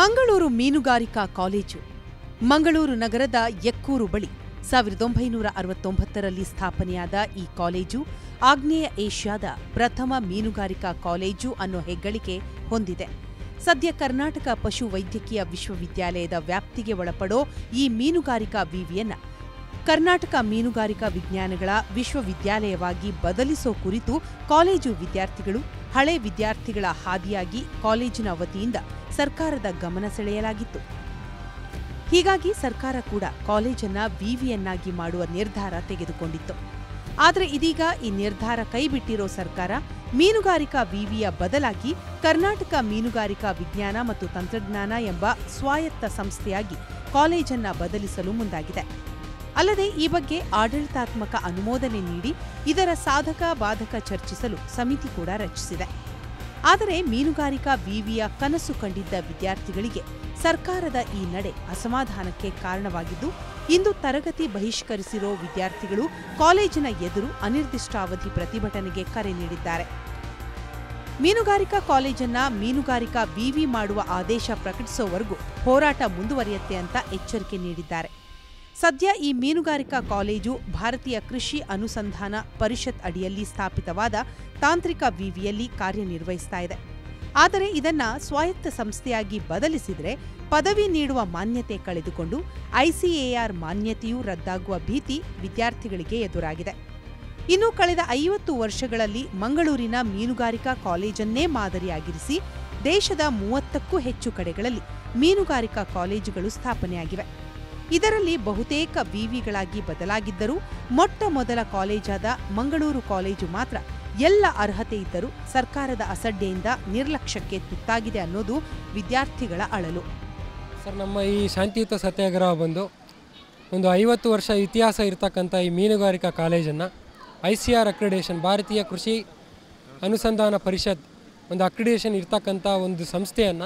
ಮಂಗಳೂರು ಮೀನುಗಾರಿಕಾ ಕಾಲೇಜು ಮಂಗಳೂರು ನಗರದ ಎಕ್ಕೂರು ಬಳಿ ಸಾವಿರದ ಒಂಬೈನೂರ ಅರವತ್ತೊಂಬತ್ತರಲ್ಲಿ ಸ್ಥಾಪನೆಯಾದ ಈ ಕಾಲೇಜು ಆಗ್ನೇಯ ಏಷ್ಯಾದ ಪ್ರಥಮ ಮೀನುಗಾರಿಕಾ ಕಾಲೇಜು ಅನ್ನೋ ಹೆಗ್ಗಳಿಕೆ ಹೊಂದಿದೆ ಸದ್ಯ ಕರ್ನಾಟಕ ಪಶು ವೈದ್ಯಕೀಯ ವಿಶ್ವವಿದ್ಯಾಲಯದ ವ್ಯಾಪ್ತಿಗೆ ಒಳಪಡೋ ಈ ಮೀನುಗಾರಿಕಾ ವಿವಿಯನ್ನ ಕರ್ನಾಟಕ ಮೀನುಗಾರಿಕಾ ವಿಜ್ಞಾನಗಳ ವಿಶ್ವವಿದ್ಯಾಲಯವಾಗಿ ಬದಲಿಸೋ ಕುರಿತು ಕಾಲೇಜು ವಿದ್ಯಾರ್ಥಿಗಳು ಹಳೆ ವಿದ್ಯಾರ್ಥಿಗಳ ಹಾದಿಯಾಗಿ ಕಾಲೇಜಿನ ವತಿಯಿಂದ ಸರ್ಕಾರದ ಗಮನ ಸೆಳೆಯಲಾಗಿತ್ತು ಹೀಗಾಗಿ ಸರ್ಕಾರ ಕೂಡ ಕಾಲೇಜನ್ನ ವಿವಿಯನ್ನಾಗಿ ಮಾಡುವ ನಿರ್ಧಾರ ತೆಗೆದುಕೊಂಡಿತ್ತು ಆದರೆ ಇದೀಗ ಈ ನಿರ್ಧಾರ ಕೈಬಿಟ್ಟಿರೋ ಸರ್ಕಾರ ಮೀನುಗಾರಿಕಾ ವಿವಿಯ ಬದಲಾಗಿ ಕರ್ನಾಟಕ ಮೀನುಗಾರಿಕಾ ವಿಜ್ಞಾನ ಮತ್ತು ತಂತ್ರಜ್ಞಾನ ಎಂಬ ಸ್ವಾಯತ್ತ ಸಂಸ್ಥೆಯಾಗಿ ಕಾಲೇಜನ್ನ ಬದಲಿಸಲು ಮುಂದಾಗಿದೆ ಅಲ್ಲದೆ ಈ ಬಗ್ಗೆ ಆಡಳಿತಾತ್ಮಕ ಅನುಮೋದನೆ ನೀಡಿ ಇದರ ಸಾಧಕ ಬಾಧಕ ಚರ್ಚಿಸಲು ಸಮಿತಿ ಕೂಡ ರಚಿಸಿದೆ ಆದರೆ ಮೀನುಗಾರಿಕಾ ವಿವಿಯ ಕನಸು ಕಂಡಿದ್ದ ವಿದ್ಯಾರ್ಥಿಗಳಿಗೆ ಸರ್ಕಾರದ ಈ ನಡೆ ಅಸಮಾಧಾನಕ್ಕೆ ಕಾರಣವಾಗಿದ್ದು ಇಂದು ತರಗತಿ ಬಹಿಷ್ಕರಿಸಿರೋ ವಿದ್ಯಾರ್ಥಿಗಳು ಕಾಲೇಜಿನ ಎದುರು ಅನಿರ್ದಿಷ್ಟಾವಧಿ ಪ್ರತಿಭಟನೆಗೆ ಕರೆ ನೀಡಿದ್ದಾರೆ ಮೀನುಗಾರಿಕಾ ಕಾಲೇಜನ್ನ ಮೀನುಗಾರಿಕಾ ವಿವಿ ಮಾಡುವ ಆದೇಶ ಪ್ರಕಟಿಸೋವರೆಗೂ ಹೋರಾಟ ಮುಂದುವರಿಯುತ್ತೆ ಅಂತ ಎಚ್ಚರಿಕೆ ನೀಡಿದ್ದಾರೆ ಸದ್ಯ ಈ ಮೀನುಗಾರಿಕಾ ಕಾಲೇಜು ಭಾರತೀಯ ಕೃಷಿ ಅನುಸಂಧಾನ ಪರಿಷತ್ ಅಡಿಯಲ್ಲಿ ಸ್ಥಾಪಿತವಾದ ತಾಂತ್ರಿಕ ವಿವಿಯಲ್ಲಿ ಕಾರ್ಯನಿರ್ವಹಿಸ್ತಾ ಇದೆ ಆದರೆ ಇದನ್ನ ಸ್ವಾಯತ್ತ ಸಂಸ್ಥೆಯಾಗಿ ಬದಲಿಸಿದರೆ ಪದವಿ ನೀಡುವ ಮಾನ್ಯತೆ ಕಳೆದುಕೊಂಡು ಐಸಿಎಆರ್ ಮಾನ್ಯತೆಯೂ ರದ್ದಾಗುವ ಭೀತಿ ವಿದ್ಯಾರ್ಥಿಗಳಿಗೆ ಎದುರಾಗಿದೆ ಇನ್ನು ಕಳೆದ ಐವತ್ತು ವರ್ಷಗಳಲ್ಲಿ ಮಂಗಳೂರಿನ ಮೀನುಗಾರಿಕಾ ಕಾಲೇಜನ್ನೇ ಮಾದರಿಯಾಗಿರಿಸಿ ದೇಶದ ಮೂವತ್ತಕ್ಕೂ ಹೆಚ್ಚು ಕಡೆಗಳಲ್ಲಿ ಮೀನುಗಾರಿಕಾ ಕಾಲೇಜುಗಳು ಸ್ಥಾಪನೆಯಾಗಿವೆ ಇದರಲ್ಲಿ ಬಹುತೇಕ ವಿವಿಗಳಾಗಿ ಬದಲಾಗಿದ್ದರೂ ಮೊಟ್ಟ ಮೊದಲ ಕಾಲೇಜಾದ ಮಂಗಳೂರು ಕಾಲೇಜು ಮಾತ್ರ ಎಲ್ಲ ಅರ್ಹತೆ ಇದ್ದರೂ ಸರ್ಕಾರದ ಅಸಡ್ಡೆಯಿಂದ ನಿರ್ಲಕ್ಷ್ಯಕ್ಕೆ ತುತ್ತಾಗಿದೆ ಅನ್ನೋದು ವಿದ್ಯಾರ್ಥಿಗಳ ಅಳಲು ಸರ್ ನಮ್ಮ ಈ ಶಾಂತಿಯುತ ಸತ್ಯಾಗ್ರಹ ಬಂದು ಒಂದು ಐವತ್ತು ವರ್ಷ ಇತಿಹಾಸ ಇರತಕ್ಕಂಥ ಈ ಮೀನುಗಾರಿಕಾ ಕಾಲೇಜನ್ನು ಐ ಸಿ ಆರ್ ಅಕ್ರಿಡೇಷನ್ ಭಾರತೀಯ ಕೃಷಿ ಅನುಸಂಧಾನ ಪರಿಷತ್ ಒಂದು ಅಕ್ರಿಡೇಷನ್ ಇರ್ತಕ್ಕಂಥ ಒಂದು ಸಂಸ್ಥೆಯನ್ನು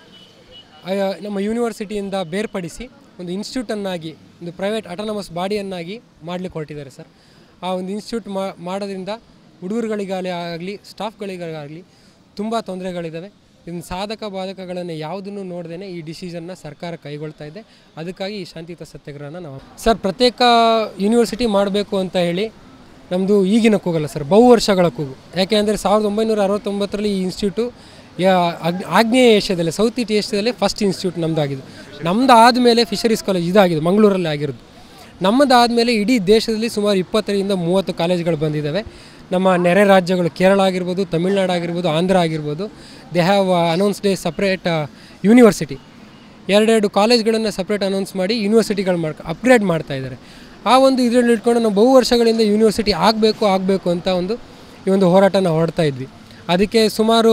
ನಮ್ಮ ಯೂನಿವರ್ಸಿಟಿಯಿಂದ ಬೇರ್ಪಡಿಸಿ ಒಂದು ಇನ್ಸ್ಟಿಟ್ಯೂಟನ್ನಾಗಿ ಒಂದು ಪ್ರೈವೇಟ್ ಅಟಾನಮಸ್ ಬಾಡಿಯನ್ನಾಗಿ ಮಾಡಲಿಕ್ಕೆ ಹೊರಟಿದ್ದಾರೆ ಸರ್ ಆ ಒಂದು ಇನ್ಸ್ಟಿಟ್ಯೂಟ್ ಮಾ ಮಾಡೋದ್ರಿಂದ ಹುಡುಗರುಗಳಿಗಾಗಲಿ ಆಗಲಿ ಸ್ಟಾಫ್ಗಳಿಗಾಗಲಿ ತುಂಬ ತೊಂದರೆಗಳಿದ್ದಾವೆ ಇದನ್ನ ಸಾಧಕ ಬಾಧಕಗಳನ್ನು ಯಾವುದನ್ನು ನೋಡ್ದೇ ಈ ಡಿಸಿಷನ್ನ ಸರ್ಕಾರ ಕೈಗೊಳ್ತಾ ಇದೆ ಅದಕ್ಕಾಗಿ ಈ ಶಾಂತಿಯುತ ಸತ್ಯಾಗ್ರಹನ ನಾವು ಸರ್ ಪ್ರತ್ಯೇಕ ಯೂನಿವರ್ಸಿಟಿ ಮಾಡಬೇಕು ಅಂತ ಹೇಳಿ ನಮ್ಮದು ಈಗಿನ ಕೂಗಲ್ಲ ಸರ್ ಬಹು ವರ್ಷಗಳ ಕೂಗು ಯಾಕೆ ಅಂದರೆ ಸಾವಿರದ ಒಂಬೈನೂರ ಅರವತ್ತೊಂಬತ್ತರಲ್ಲಿ ಈ ಇನ್ಸ್ಟಿಟ್ಯೂಟು ಯಾ- ಆಗ್- ಆಗ್ನೇಯ ಏಷ್ಯಾದಲ್ಲೇ ಸೌತ್ ಈಸ್ಟ್ ಏಷ್ಯಾದಲ್ಲೇ ಫಸ್ಟ್ ಇನ್ಸ್ಟಿಟ್ಯೂಟ್ ನಮ್ಮದಾಗಿದೆ ನಮ್ಮದು ಆದಮೇಲೆ ಫಿಶರೀಸ್ ಕಾಲೇಜ್ ಇದಾಗಿದೆ ಮಂಗಳೂರಲ್ಲಿ ಆಗಿರೋದು ನಮ್ಮದಾದಮೇಲೆ ಇಡೀ ದೇಶದಲ್ಲಿ ಸುಮಾರು ಇಪ್ಪತ್ತರಿಂದ ಮೂವತ್ತು ಕಾಲೇಜ್ಗಳು ಬಂದಿದ್ದಾವೆ ನಮ್ಮ ನೆರೆ ರಾಜ್ಯಗಳು ಕೇರಳ ಆಗಿರ್ಬೋದು ತಮಿಳ್ನಾಡು ಆಗಿರ್ಬೋದು ಆಂಧ್ರ ಆಗಿರ್ಬೋದು they have announced A separate university ಎರಡೆರಡು ಕಾಲೇಜ್ಗಳನ್ನು ಸಪ್ರೇಟ್ ಅನೌನ್ಸ್ ಮಾಡಿ ಯೂನಿವರ್ಸಿಟಿಗಳು ಮಾಡ್ ಅಪ್ಗ್ರೇಡ್ ಮಾಡ್ತಾ ಇದ್ದಾರೆ ಆ ಒಂದು ಇದರಲ್ಲಿ ಇಟ್ಕೊಂಡು ನಾವು ಬಹು ವರ್ಷಗಳಿಂದ ಯೂನಿವರ್ಸಿಟಿ ಆಗಬೇಕು ಆಗಬೇಕು ಅಂತ ಒಂದು ಈ ಒಂದು ಹೋರಾಟನ ಹೊರಡ್ತಾ ಇದ್ವಿ ಅದಕ್ಕೆ ಸುಮಾರು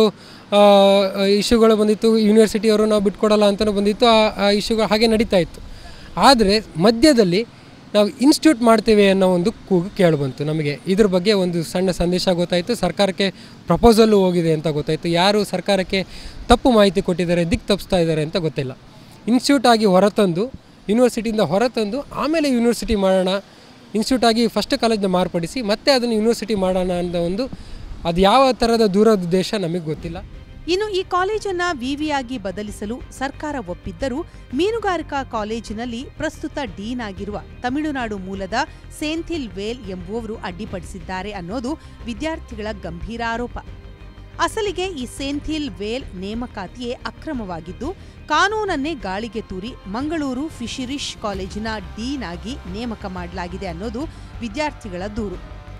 ಇಶ್ಯೂಗಳು ಬಂದಿತ್ತು ಯೂನಿವರ್ಸಿಟಿಯವರು ನಾವು ಬಿಟ್ಕೊಡಲ್ಲ ಅಂತಲೂ ಬಂದಿತ್ತು ಆ- ಆ ಇಶ್ಯೂಗಳು ಹಾಗೆ ನಡೀತಾ ಇತ್ತು ಆದರೆ ಮಧ್ಯದಲ್ಲಿ ನಾವು ಇನ್ಸ್ಟಿಟ್ಯೂಟ್ ಮಾಡ್ತೇವೆ ಅನ್ನೋ ಒಂದು ಕೂಗು ಕೇಳಿಬಂತು ನಮಗೆ ಇದ್ರ ಬಗ್ಗೆ ಒಂದು ಸಣ್ಣ ಸಂದೇಶ ಗೊತ್ತಾಯಿತು ಸರ್ಕಾರಕ್ಕೆ ಪ್ರಪೋಸಲ್ಲು ಹೋಗಿದೆ ಅಂತ ಗೊತ್ತಾಯಿತು ಯಾರು ಸರ್ಕಾರಕ್ಕೆ ತಪ್ಪು ಮಾಹಿತಿ ಕೊಟ್ಟಿದ್ದಾರೆ ದಿಕ್ಕು ತಪ್ಪಿಸ್ತಾ ಇದ್ದಾರೆ ಅಂತ ಗೊತ್ತಿಲ್ಲ ಇನ್ಸ್ಟಿಟ್ಯೂಟ್ ಆಗಿ ಹೊರತಂದು ಯೂನಿವರ್ಸಿಟಿಯಿಂದ ಹೊರತಂದು ಆಮೇಲೆ ಯೂನಿವರ್ಸಿಟಿ ಮಾಡೋಣ ಇನ್ಸ್ಟಿಟ್ಯೂಟ್ ಆಗಿ ಫಸ್ಟ್ ಕಾಲೇಜ್ನ ಮಾರ್ಪಡಿಸಿ ಮತ್ತೆ ಅದನ್ನು ಯೂನಿವರ್ಸಿಟಿ ಮಾಡೋಣ ಅನ್ನೋ ಒಂದು ಅದು ಯಾವ ಥರದ ದೂರೋದ್ದೇಶ ನಮಗೆ ಗೊತ್ತಿಲ್ಲ ಇನ್ನು ಈ ಕಾಲೇಜನ್ನ ವಿವಿಯಾಗಿ ಬದಲಿಸಲು ಸರ್ಕಾರ ಒಪ್ಪಿದ್ದರೂ ಮೀನುಗಾರಿಕಾ ಕಾಲೇಜಿನಲ್ಲಿ ಪ್ರಸ್ತುತ ಡೀನ್ ಆಗಿರುವ ತಮಿಳುನಾಡು ಮೂಲದ ಸೇಂಥಿಲ್ ವೇಲ್ ಎಂಬುವವರು ಅಡ್ಡಿಪಡಿಸಿದ್ದಾರೆ ಅನ್ನೋದು ವಿದ್ಯಾರ್ಥಿಗಳ ಗಂಭೀರ ಆರೋಪ ಅಸಲಿಗೆ ಈ ಸೇಂಥಿಲ್ ವೇಲ್ ನೇಮಕಾತಿಯೇ ಅಕ್ರಮವಾಗಿದ್ದು ಕಾನೂನನ್ನೇ ಗಾಳಿಗೆ ತೂರಿ ಮಂಗಳೂರು ಫಿಶರಿಶ್ ಕಾಲೇಜಿನ ಡೀನ್ ಆಗಿ ನೇಮಕ ಮಾಡಲಾಗಿದೆ ಅನ್ನೋದು ವಿದ್ಯಾರ್ಥಿಗಳ ದೂರು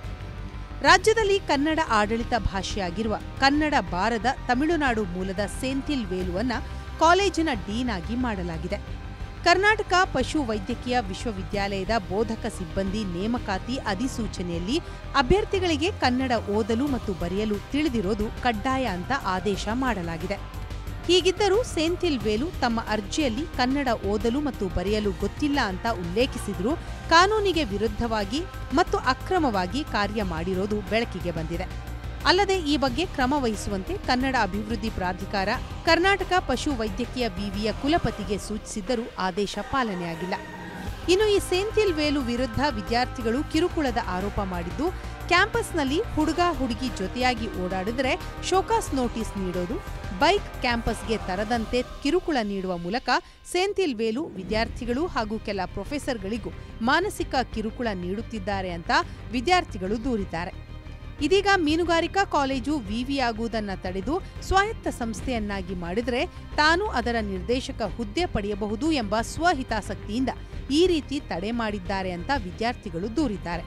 ರಾಜ್ಯದಲ್ಲಿ ಕನ್ನಡ ಆಡಳಿತ ಭಾಷೆಯಾಗಿರುವ ಕನ್ನಡ ಬಾರದ ತಮಿಳುನಾಡು ಮೂಲದ ಸೆಂಥಿಲ್ ವೇಲುವನ್ನ ಕಾಲೇಜಿನ ಡೀನ್ ಆಗಿ ಮಾಡಲಾಗಿದೆ ಕರ್ನಾಟಕ ಪಶು ವೈದ್ಯಕೀಯ ವಿಶ್ವವಿದ್ಯಾಲಯದ ಬೋಧಕ ಸಿಬ್ಬಂದಿ ನೇಮಕಾತಿ ಅಧಿಸೂಚನೆಯಲ್ಲಿ ಅಭ್ಯರ್ಥಿಗಳಿಗೆ ಕನ್ನಡ ಓದಲು ಮತ್ತು ಬರೆಯಲು ತಿಳಿದಿರೋದು ಕಡ್ಡಾಯ ಅಂತ ಆದೇಶ ಮಾಡಲಾಗಿದೆ ಹೀಗಿದ್ದರೂ ಸೆಂಥಿಲ್ ವೇಲು ತಮ್ಮ ಅರ್ಜಿಯಲ್ಲಿ ಕನ್ನಡ ಓದಲು ಮತ್ತು ಬರೆಯಲು ಗೊತ್ತಿಲ್ಲ ಅಂತ ಉಲ್ಲೇಖಿಸಿದ್ರು ಕಾನೂನಿಗೆ ವಿರುದ್ಧವಾಗಿ ಮತ್ತು ಅಕ್ರಮವಾಗಿ ಕಾರ್ಯ ಮಾಡಿರೋದು ಬೆಳಕಿಗೆ ಬಂದಿದೆ ಅಲ್ಲದೆ ಈ ಬಗ್ಗೆ ಕ್ರಮ ವಹಿಸುವಂತೆ ಕನ್ನಡ ಅಭಿವೃದ್ಧಿ ಪ್ರಾಧಿಕಾರ ಕರ್ನಾಟಕ ಪಶು ವೈದ್ಯಕೀಯ ವಿವಿಯ ಕುಲಪತಿಗೆ ಸೂಚಿಸಿದ್ದರೂ ಆದೇಶ ಪಾಲನೆಯಾಗಿಲ್ಲ ಇನ್ನು ಈ ಸೇಂಥಿಲ್ ವೇಲು ವಿರುದ್ಧ ವಿದ್ಯಾರ್ಥಿಗಳು ಕಿರುಕುಳದ ಆರೋಪ ಮಾಡಿದ್ದು ಕ್ಯಾಂಪಸ್ನಲ್ಲಿ ಹುಡುಗ ಹುಡುಗಿ ಜೊತೆಯಾಗಿ ಓಡಾಡಿದ್ರೆ ಶೋಕಾಸ್ ನೋಟಿಸ್ ನೀಡೋದು ಬೈಕ್ ಕ್ಯಾಂಪಸ್ಗೆ ತರದಂತೆ ಕಿರುಕುಳ ನೀಡುವ ಮೂಲಕ ಸೆಂಥಿಲ್ ವೇಲು ವಿದ್ಯಾರ್ಥಿಗಳು ಹಾಗೂ ಕೆಲ ಪ್ರೊಫೆಸರ್ಗಳಿಗೂ ಮಾನಸಿಕ ಕಿರುಕುಳ ನೀಡುತ್ತಿದ್ದಾರೆ ಅಂತ ವಿದ್ಯಾರ್ಥಿಗಳು ದೂರಿದ್ದಾರೆ ಇದೀಗ ಮೀನುಗಾರಿಕಾ ಕಾಲೇಜು ವಿವಿ ಆಗುವುದನ್ನ ತಡೆದು ಸ್ವಾಯತ್ತ ಸಂಸ್ಥೆಯನ್ನಾಗಿ ಮಾಡಿದರೆ ತಾನು ಅದರ ನಿರ್ದೇಶಕ ಹುದ್ದೆ ಪಡೆಯಬಹುದು ಎಂಬ ಸ್ವಹಿತಾಸಕ್ತಿಯಿಂದ ಈ ರೀತಿ ತಡೆ ಮಾಡಿದ್ದಾರೆ ಅಂತ ವಿದ್ಯಾರ್ಥಿಗಳು ದೂರಿದ್ದಾರೆ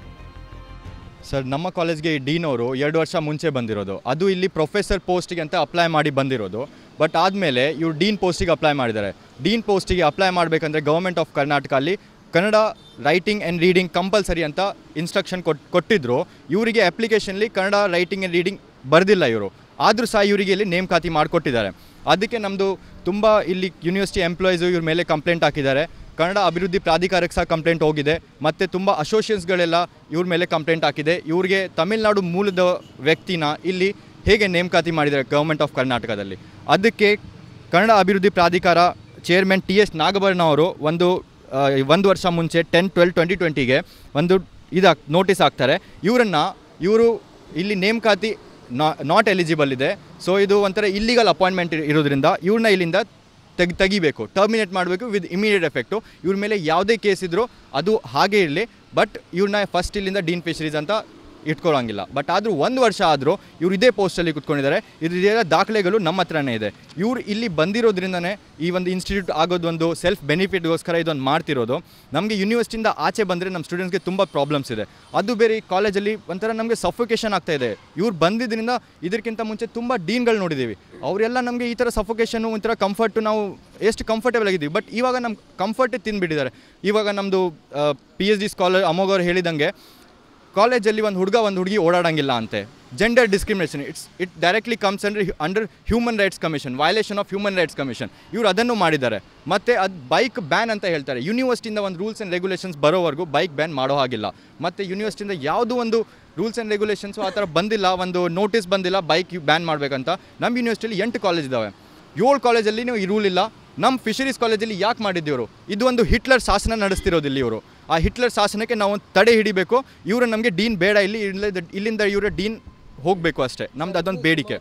ಸರ್ ನಮ್ಮ ಕಾಲೇಜ್ಗೆ ಈ ಡೀನ್ ಅವರು ಎರಡು ವರ್ಷ ಮುಂಚೆ ಬಂದಿರೋದು ಅದು ಇಲ್ಲಿ ಪ್ರೊಫೆಸರ್ ಪೋಸ್ಟಿಗೆ ಅಂತ ಅಪ್ಲೈ ಮಾಡಿ ಬಂದಿರೋದು ಬಟ್ ಆದಮೇಲೆ ಇವ್ರು ಡೀನ್ ಪೋಸ್ಟಿಗೆ ಅಪ್ಲೈ ಮಾಡಿದ್ದಾರೆ ಡೀನ್ ಪೋಸ್ಟಿಗೆ ಅಪ್ಲೈ ಮಾಡಬೇಕಂದ್ರೆ ಗೌರ್ಮೆಂಟ್ ಆಫ್ ಕರ್ನಾಟಕ ಅಲ್ಲಿ Kannada writing and reading compulsory ಅಂತ ಇನ್ಸ್ಟ್ರಕ್ಷನ್ ಕೊಟ್ ಕೊಟ್ಟಿದ್ರು ಇವರಿಗೆ ಅಪ್ಲಿಕೇಶನ್ಲಿ ಕನ್ನಡ ರೈಟಿಂಗ್ ಆ್ಯಂಡ್ ರೀಡಿಂಗ್ ಬರೆದಿಲ್ಲ ಇವರು ಆದರೂ ಸಹ ಇವರಿಗೆ ಇಲ್ಲಿ ನೇಮಕಾತಿ ಮಾಡಿಕೊಟ್ಟಿದ್ದಾರೆ ಅದಕ್ಕೆ ನಮ್ಮದು ತುಂಬ ಇಲ್ಲಿ ಯೂನಿವರ್ಸಿಟಿ ಎಂಪ್ಲಾಯೀಸು ಇವ್ರ ಮೇಲೆ ಕಂಪ್ಲೇಂಟ್ ಹಾಕಿದ್ದಾರೆ ಕನ್ನಡ ಅಭಿವೃದ್ಧಿ ಪ್ರಾಧಿಕಾರಕ್ಕೆ ಸಹ ಕಂಪ್ಲೇಂಟ್ ಹೋಗಿದೆ ಮತ್ತು ತುಂಬ ಅಸೋಸಿಯೇಷನ್ಸ್ಗಳೆಲ್ಲ ಇವ್ರ ಮೇಲೆ ಕಂಪ್ಲೇಂಟ್ ಹಾಕಿದೆ ಇವ್ರಿಗೆ ತಮಿಳ್ನಾಡು ಮೂಲದ ವ್ಯಕ್ತಿನ ಇಲ್ಲಿ ಹೇಗೆ ನೇಮಕಾತಿ ಮಾಡಿದ್ದಾರೆ ಗೌರ್ಮೆಂಟ್ ಆಫ್ ಕರ್ನಾಟಕದಲ್ಲಿ ಅದಕ್ಕೆ ಕನ್ನಡ ಅಭಿವೃದ್ಧಿ ಪ್ರಾಧಿಕಾರ ಚೇರ್ಮನ್ ಟಿ ಎಸ್ ನಾಗಭರಣ ಅವರು ಒಂದು ಆ, ಒಂದು ವರ್ಷ ಮುಂಚೆ ಟೆನ್ ಟ್ವೆಲ್ ಟ್ವೆಂಟಿ ಟ್ವೆಂಟಿಗೆ ಒಂದು ಇದಾಕ್ ನೋಟಿಸ್ ಹಾಕ್ತಾರೆ ಇವರನ್ನು ಇವರು ಇಲ್ಲಿ ನೇಮಕಾತಿ ನಾಟ್ ಎಲಿಜಿಬಲ್ ಇದೆ ಸೊ ಇದು ಒಂಥರ ಇಲ್ಲಿಗಲ್ ಅಪಾಯಿಂಟ್ಮೆಂಟ್ ಇರೋದ್ರಿಂದ ಇವ್ರನ್ನ ಇಲ್ಲಿಂದ ತೆಗ್ ತೆಗಿಬೇಕು ಟರ್ಮಿನೇಟ್ ಮಾಡಬೇಕು ವಿತ್ ಇಮಿಡಿಯೇಟ್ ಎಫೆಕ್ಟು ಇವ್ರ ಮೇಲೆ ಯಾವುದೇ ಕೇಸ್ ಇದ್ದರೂ ಅದು ಹಾಗೇ ಇರಲಿ ಬಟ್ ಇವ್ರನ್ನ ಫಸ್ಟ್ ಇಲ್ಲಿಂದ ಡೀನ್ ಫಿಶರೀಸ್ ಅಂತ ಇಟ್ಕೊಳ್ಳೋಂಗಿಲ್ಲ ಬಟ್ ಆದರೂ ಒಂದು ವರ್ಷ ಆದರೂ ಇವ್ರು ಇದೇ ಪೋಸ್ಟಲ್ಲಿ ಕುತ್ಕೊಂಡಿದ್ದಾರೆ ಇದರ ದಾಖಲೆಗಳು ನಮ್ಮ ಹತ್ರನೇ ಇದೆ ಇವ್ರು ಇಲ್ಲಿ ಬಂದಿರೋದ್ರಿಂದನೇ ಈ ಒಂದು ಇನ್ಸ್ಟಿಟ್ಯೂಟ್ ಆಗೋದು ಒಂದು ಸೆಲ್ಫ್ ಬೆನಿಫಿಟ್ಗೋಸ್ಕರ ಇದೊಂದು ಮಾಡ್ತಿರೋದು ನಮಗೆ ಯೂನಿವರ್ಸಿಟಿಯಿಂದ ಆಚೆ ಬಂದರೆ ನಮ್ಮ ಸ್ಟೂಡೆಂಟ್ಸ್ಗೆ ತುಂಬ ಪ್ರಾಬ್ಲಮ್ಸ್ ಇದೆ ಅದು ಬೇರೆ ಈ ಕಾಲೇಜಲ್ಲಿ ಒಂಥರ ನಮಗೆ ಸಫೋಕೇಶನ್ ಆಗ್ತಾ ಇದೆ ಇವ್ರು ಬಂದಿದ್ದರಿಂದ ಇದಕ್ಕಿಂತ ಮುಂಚೆ ತುಂಬ ಡೀನ್ಗಳು ನೋಡಿದ್ದೀವಿ ಅವರೆಲ್ಲ ನಮಗೆ ಈ ಥರ ಸಫೋಕೇಶನು ಒಂಥರ ಕಂಫರ್ಟು ನಾವು ಎಷ್ಟು ಕಂಫರ್ಟೇಬಲ್ ಆಗಿದ್ದೀವಿ ಬಟ್ ಇವಾಗ ನಮ್ಮ ಕಂಫರ್ಟೇ ತಿಂದುಬಿಟ್ಟಿದ್ದಾರೆ ಇವಾಗ ನಮ್ಮದು P H D scholar Amogh ಅವ್ರು ಹೇಳಿದಂಗೆ ಕಾಲೇಜಲ್ಲಿ ಒಂದು ಹುಡುಗ ಒಂದು ಹುಡುಗಿ ಓಡಾಡಂಗಿಲ್ಲ ಅಂತೆ gender discrimination it's it directly comes under under human rights commission violation of human rights commission ಇವರು ಅದನ್ನು ಮಾಡಿದ್ದಾರೆ ಮತ್ತು ಅದು ಬೈಕ್ ಬ್ಯಾನ್ ಅಂತ ಹೇಳ್ತಾರೆ ಯೂನಿವರ್ಸಿಟಿಯಿಂದ ಒಂದು ರೂಲ್ಸ್ ಆ್ಯಂಡ್ ರೆಗ್ಯುಲೇಷನ್ಸ್ ಬರೋವರೆಗೂ ಬೈಕ್ ಬ್ಯಾನ್ ಮಾಡೋ ಹಾಗಿಲ್ಲ ಮತ್ತು ಯೂನಿವರ್ಸಿಟಿಯಿಂದ ಯಾವುದೂ ಒಂದು ರೂಲ್ಸ್ ಆ್ಯಂಡ್ ರೆಗ್ಯುಲೇಷನ್ಸು ಆ ಥರ ಬಂದಿಲ್ಲ ಒಂದು ನೋಟಿಸ್ ಬಂದಿಲ್ಲ ಬೈಕ್ ಬ್ಯಾನ್ ಮಾಡಬೇಕಂತ ನಮ್ಮ ಯೂನಿವರ್ಸಿಟಿಲಿ ಎಂಟು ಕಾಲೇಜ್ ಇದ್ದಾವೆ ಏಳು ಕಾಲೇಜಲ್ಲಿ ನೀವು ಈ ರೂಲ್ ಇಲ್ಲ ನಮ್ಮ ಫಿಶರೀಸ್ ಕಾಲೇಜಲ್ಲಿ ಯಾಕೆ ಮಾಡಿದ್ದೀವರು ಇದು ಒಂದು ಹಿಟ್ಲರ್ ಶಾಸನ ನಡೆಸ್ತಿರೋದು ಇಲ್ಲಿ ಇವರು ಆ ಹಿಟ್ಲರ್ ಶಾಸನಕ್ಕೆ ನಾವು ಒಂದು ತಡೆ ಹಿಡಿಬೇಕು ಇವರು ನಮಗೆ ಡೀನ್ ಬೇಡ ಇಲ್ಲಿ ಇಲ್ಲಿಂದ- ಇಲ್ಲಿಂದ ಇವರ ಡೀನ್ ಹೋಗಬೇಕು ಅಷ್ಟೇ ನಮ್ದು ಅದೊಂದು ಬೇಡಿಕೆ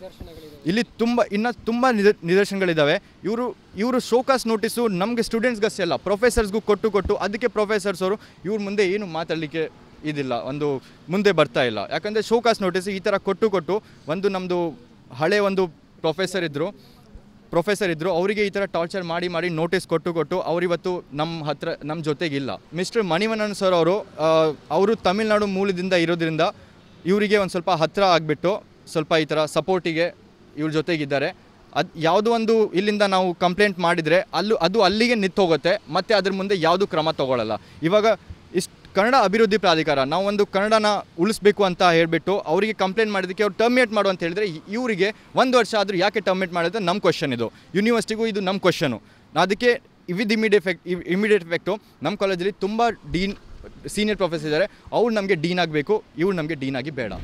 ಇಲ್ಲಿ ತುಂಬ ಇನ್ನು ತುಂಬ ನಿದ ನಿದರ್ಶನಗಳಿದ್ದಾವೆ ಇವರು ಇವರು ಶೋಕಾಸ್ ನೋಟಿಸು ನಮಗೆ ಸ್ಟೂಡೆಂಟ್ಸ್ಗಷ್ಟೇ ಅಲ್ಲ ಪ್ರೊಫೆಸರ್ಸ್ಗೂ ಕೊಟ್ಟು ಕೊಟ್ಟು ಅದಕ್ಕೆ ಪ್ರೊಫೆಸರ್ಸ್ ಅವರು ಇವ್ರ ಮುಂದೆ ಏನು ಮಾತಾಡಲಿಕ್ಕೆ ಇದಿಲ್ಲ ಒಂದು ಮುಂದೆ ಬರ್ತಾ ಇಲ್ಲ ಯಾಕಂದರೆ ಶೋಕಾಸ್ ನೋಟಿಸ್ ಈ ಥರ ಕೊಟ್ಟು ಕೊಟ್ಟು ಒಂದು ನಮ್ಮದು ಹಳೆ ಒಂದು ಪ್ರೊಫೆಸರ್ ಇದ್ದರು ಪ್ರೊಫೆಸರ್ ಇದ್ದರು ಅವರಿಗೆ ಈ ಥರ ಟಾರ್ಚರ್ ಮಾಡಿ ಮಾಡಿ ನೋಟಿಸ್ ಕೊಟ್ಟು ಕೊಟ್ಟು ಅವರಿವತ್ತು ನಮ್ಮ ಹತ್ರ ನಮ್ಮ ಜೊತೆಗಿಲ್ಲ ಮಿಸ್ಟರ್ ಮಣಿವಣ್ಣನ್ ಸರ್ ಅವರು ಅವರು ತಮಿಳ್ನಾಡು ಮೂಲದಿಂದ ಇರೋದ್ರಿಂದ ಇವರಿಗೆ ಒಂದು ಸ್ವಲ್ಪ ಹತ್ತಿರ ಆಗಿಬಿಟ್ಟು ಸ್ವಲ್ಪ ಈ ಥರ ಸಪೋರ್ಟಿಗೆ ಇವ್ರ ಜೊತೆಗಿದ್ದಾರೆ ಅದು ಯಾವುದೋ ಒಂದು ಇಲ್ಲಿಂದ ನಾವು ಕಂಪ್ಲೇಂಟ್ ಮಾಡಿದರೆ ಅಲ್ಲೂ ಅದು ಅಲ್ಲಿಗೆ ನಿಂತೋಗುತ್ತೆ ಮತ್ತು ಅದ್ರ ಮುಂದೆ ಯಾವುದೂ ಕ್ರಮ ತಗೊಳ್ಳಲ್ಲ ಇವಾಗ ಇಷ್ಟು ಕನ್ನಡ ಅಭಿವೃದ್ಧಿ ಪ್ರಾಧಿಕಾರ ನಾವು ಒಂದು ಕನ್ನಡನ ಉಳಿಸ್ಬೇಕು ಅಂತ ಹೇಳಿಬಿಟ್ಟು ಅವರಿಗೆ ಕಂಪ್ಲೇಂಟ್ ಮಾಡಿದ್ದಕ್ಕೆ ಅವ್ರು ಟರ್ಮಿನೇಟ್ ಮಾಡು ಅಂತ ಹೇಳಿದ್ರೆ ಇ- ಇವರಿಗೆ ಒಂದು ವರ್ಷ ಆದರೂ ಯಾಕೆ ಟರ್ಮಿನೇಟ್ ಮಾಡಿದ್ರೆ ನಮ್ಮ ಕ್ವಶನ್ ಇದು ಯೂನಿವರ್ಸಿಟಿಗೂ ಇದು ನಮ್ಮ ಕ್ವಶನು ಅದಕ್ಕೆ with immediate effect immediate effect ನಮ್ಮ ಕಾಲೇಜಲ್ಲಿ ತುಂಬ ಡೀನ್ ಸೀನಿಯರ್ ಪ್ರೊಫೆಸರ್ ಇದ್ದಾರೆ ಅವ್ರು ನಮಗೆ ಡೀನ್ ಆಗಬೇಕು ಇವ್ರು ನಮಗೆ ಡೀನ್ ಆಗಿ ಬೇಡ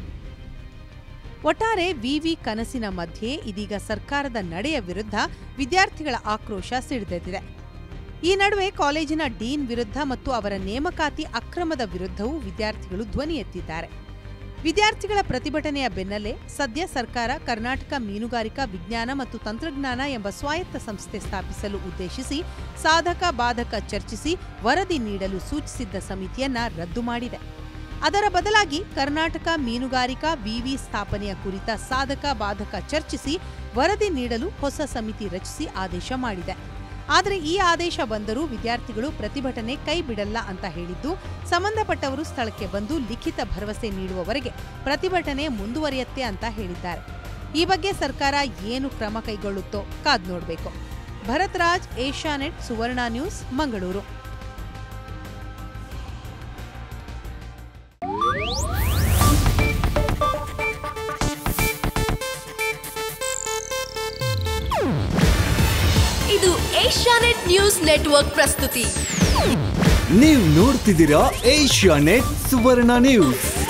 ಒಟ್ಟಾರೆ ವಿವಿ ಕನಸಿನ ಮಧ್ಯೆ ಇದೀಗ ಸರ್ಕಾರದ ನಡೆಯ ವಿರುದ್ಧ ವಿದ್ಯಾರ್ಥಿಗಳ ಆಕ್ರೋಶ ಸಿಡಿದೆದ್ದಿದೆ ಈ ನಡುವೆ ಕಾಲೇಜಿನ ಡೀನ್ ವಿರುದ್ಧ ಮತ್ತು ಅವರ ನೇಮಕಾತಿ ಅಕ್ರಮದ ವಿರುದ್ಧವೂ ವಿದ್ಯಾರ್ಥಿಗಳು ಧ್ವನಿ ಎತ್ತಿದ್ದಾರೆ ವಿದ್ಯಾರ್ಥಿಗಳ ಪ್ರತಿಭಟನೆಯ ಬೆನ್ನಲ್ಲೇ ಸದ್ಯ ಸರ್ಕಾರ ಕರ್ನಾಟಕ ಮೀನುಗಾರಿಕಾ ವಿಜ್ಞಾನ ಮತ್ತು ತಂತ್ರಜ್ಞಾನ ಎಂಬ ಸ್ವಾಯತ್ತ ಸಂಸ್ಥೆ ಸ್ಥಾಪಿಸಲು ಉದ್ದೇಶಿಸಿ ಸಾಧಕ ಬಾಧಕ ಚರ್ಚಿಸಿ ವರದಿ ನೀಡಲು ಸೂಚಿಸಿದ್ದ ಸಮಿತಿಯನ್ನ ರದ್ದು ಮಾಡಿದೆ ಅದರ ಬದಲಾಗಿ ಕರ್ನಾಟಕ ಮೀನುಗಾರಿಕಾ ವಿವಿ ಸ್ಥಾಪನೆಯ ಕುರಿತ ಸಾಧಕ ಬಾಧಕ ಚರ್ಚಿಸಿ ವರದಿ ನೀಡಲು ಹೊಸ ಸಮಿತಿ ರಚಿಸಿ ಆದೇಶ ಮಾಡಿದೆ ಆದರೆ ಈ ಆದೇಶ ಬಂದರೂ ವಿದ್ಯಾರ್ಥಿಗಳು ಪ್ರತಿಭಟನೆ ಕೈ ಬಿಡಲ್ಲ ಅಂತ ಹೇಳಿದ್ದು ಸಂಬಂಧಪಟ್ಟವರು ಸ್ಥಳಕ್ಕೆ ಬಂದು ಲಿಖಿತ ಭರವಸೆ ನೀಡುವವರೆಗೆ ಪ್ರತಿಭಟನೆ ಮುಂದುವರಿಯತ್ತೆ ಅಂತ ಹೇಳಿದ್ದಾರೆ ಈ ಬಗ್ಗೆ ಸರ್ಕಾರ ಏನು ಕ್ರಮ ಕೈಗೊಳ್ಳುತ್ತೋ ಕಾದ್ ನೋಡಬೇಕು ಭರತ್ ರಾಜ್ ಏಷ್ಯಾನೆಟ್ ಸುವರ್ಣ ನ್ಯೂಸ್ ಮಂಗಳೂರು ಇದು ಏಷ್ಯಾನೆಟ್ ನ್ಯೂಸ್ ನೆಟ್ವರ್ಕ್ ಪ್ರಸ್ತುತಿ ನೀವು ನೋಡ್ತಿದ್ದೀರಾ ಏಷ್ಯಾ ನೆಟ್ ಸುವರ್ಣ ನ್ಯೂಸ್